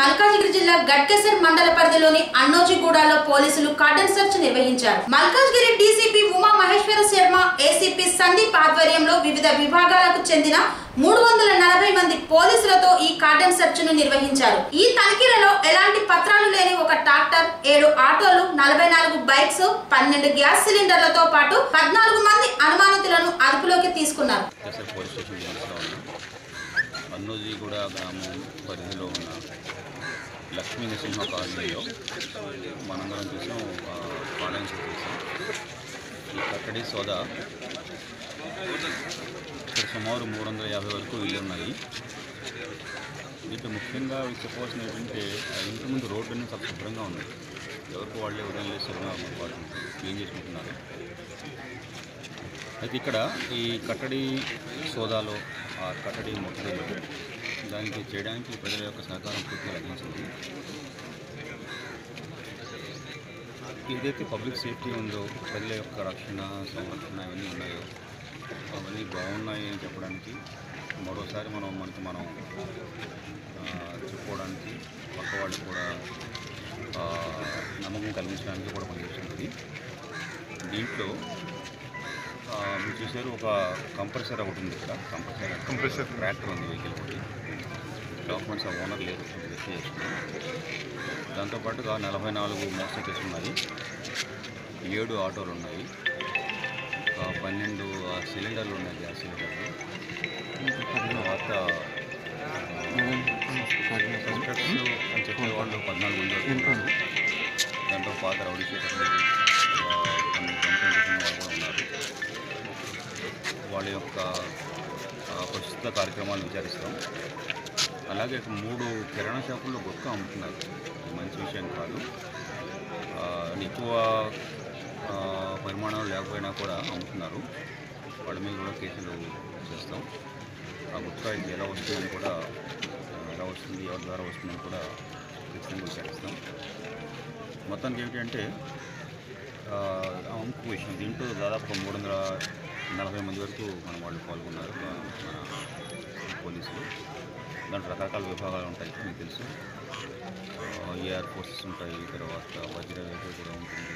మల్కాజిగిరి జిల్లా గట్కేసర్ మండల పరిధిలోని అన్నోజిగూడలో పోలీసులు కార్డన్ సెర్చ్ నిర్వహించారు మల్కాజ్గిరి డీసీపీ ఉమా మహేశ్వర శర్మ ఏసీపీ సందీప్ ఆధ్వర్యంలో వివిధ విభాగాలకు చెందిన మూడు వందల నలభై మంది పోలీసులతో ఈ కార్డన్ సెర్చ్ ను నిర్వహించారు ఈ తనిఖీలలో ఎలాంటి పత్రాలు లేని ఒక ట్రాక్టర్ ఏడు ఆటోలు నలభై నాలుగు బైక్స్ పన్నెండు గ్యాస్ సిలిండర్లతో పాటు పద్నాలుగు మంది అనుమానితులను అదుపులోకి తీసుకున్నారు కేసర్ పోలీస్ స్టేషన్ లిమిట్స్లో ఉన్న అన్నోజీగూడ గ్రామం పరిధిలో ఉన్న లక్ష్మీ నరసింహ కాలనీలో మనందరం చూసాం ఆ, పాలన చేసాం ఈ కట్టడి సోదా ఇక్కడ సుమారు మూడు వందల యాభై వరకు ఇల్లు ఉన్నాయి దీంట్లో ముఖ్యంగా చెప్పవలసిన ఏంటంటే ఆ ఇంటి ముందు రోడ్డు అనేది చాలా శుభ్రంగా ఉంది ఎవరికి వాళ్ళే ఉదయం లేసి శుభ్రంగా వాళ్ళు క్లీన్ చేసుకుంటున్నారు అయితే ఇక్కడ ఈ కట్టడి సోదాలో ఆ కట్టడి ముట్టడిలో దానికి చేయడానికి ప్రజల యొక్క సహకారం పూర్తిగా లభించింది ఏదైతే పబ్లిక్ సేఫ్టీ ఉందో ప్రజల యొక్క రక్షణ సంరక్షణ ఇవన్నీ ఉన్నాయో అవన్నీ బాగున్నాయి అని చెప్పడానికి మరోసారి మనం మనకి మనం ఆ, చెప్పుకోవడానికి పక్క వాళ్ళు కూడా ఆ, నమ్మకం కలిగించడానికి కూడా పనిచేస్తుంది దీంట్లో ఆ, మీరు చూసారు ఒక కంప్రెసర్ ఒకటి ఉంది ఇక్కడ కంప్రెసర్ కంప్రెసర్ ట్రాక్టర్ ఉంది వెహికల్ ఒకటి డాక్యుమెంట్స్ ఆ ఓనర్ లేదు వెరిఫై చేసుకున్నాం దాంతోపాటుగా నలభై నాలుగు మోటార్ సైకిల్స్ ఉన్నాయి ఏడు ఆటోలు ఉన్నాయి ఒక పన్నెండు ఆ, సిలిండర్లు ఉన్నాయి గ్యాస్ సిలిండర్లు తర్వాత సస్పెక్ట్స్ అని చెప్పే వాళ్ళు పద్నాలుగు మంది వరకు ఉన్నారు. దాంట్లో పాత రౌడీ షీటర్లు ఆ, కొన్ని కంప్లైంట్ చేసిన వాళ్ళు కూడా ఉన్నారు వాళ్ళ యొక్క ఆ, ప్రస్తుత కార్యక్రమాలు విచారిస్తాం అలాగే ఒక మూడు కిరాణా షాపుల్లో గుట్కా అమ్ముతున్నారు ఇది మంచి విషయం కాదు ఆ, ఎక్కువ ఆ, పరిమాణాలు లేకపోయినా కూడా అమ్ముతున్నారు వాళ్ళ మీద కూడా కేసులు చేస్తాం ఆ గుట్కా ఇది ఎలా వస్తుందని కూడా ఆ, ఎలా వస్తుంది ఎవరి ద్వారా వస్తుందని కూడా ఖచ్చితంగా విచారిస్తాం మొత్తానికి ఏమిటంటే ఆ, ఆ ఇంకో విషయం దీంట్లో దాదాపు ఒక మూడు వందల నలభై మంది వరకు మన వాళ్ళు పాల్గొన్నారు ఆ, మన పోలీసులు దాంట్లో రకరకాల విభాగాలు ఉంటాయి మీకు తెలుసు ఏఆర్ ఫోర్సెస్ ఉంటాయి తర్వాత వజ్ర రేఖ కూడా ఉంటుంది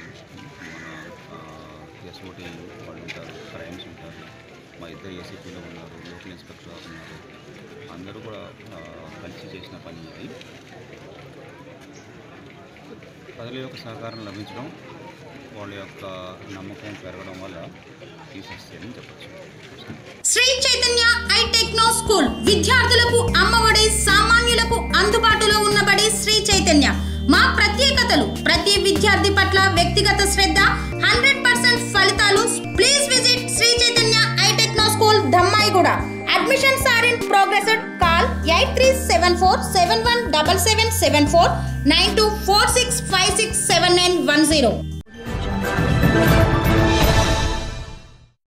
మన ఎస్ఓటి వాళ్ళు ఉంటారు క్రైమ్స్ ఉంటారు మా ఇద్దరు ఏసీపీలో ఉన్నారు లోకల్ ఇన్స్పెక్టర్ గారు ఉన్నారు అందరూ కూడా ఆ, కలిసి చేసిన పని ఇది ప్రజల యొక్క సహకారం లభించడం వాళ్ళ యొక్క నమ్మకం పెరగడం వల్ల తీసేస్తేనని చెప్పచ్చు Sri Chaitanya I techno school విద్యార్థులకు అమ్మఒడి సామాన్యులకు అందుబాటులో ఉన్నబడి శ్రీ చైతన్య మా ప్రత్యేకతలు ప్రతి విద్యార్థి పట్ల వ్యక్తిగత శ్రద్ధ హండ్రెడ్ పర్సెంట్ ఫలితాలు please visit Sri Chaitanya I techno school Dammaiguda admissions are in progress call eight three seven four seven one double seven seven four nine two four six five six seven nine one zero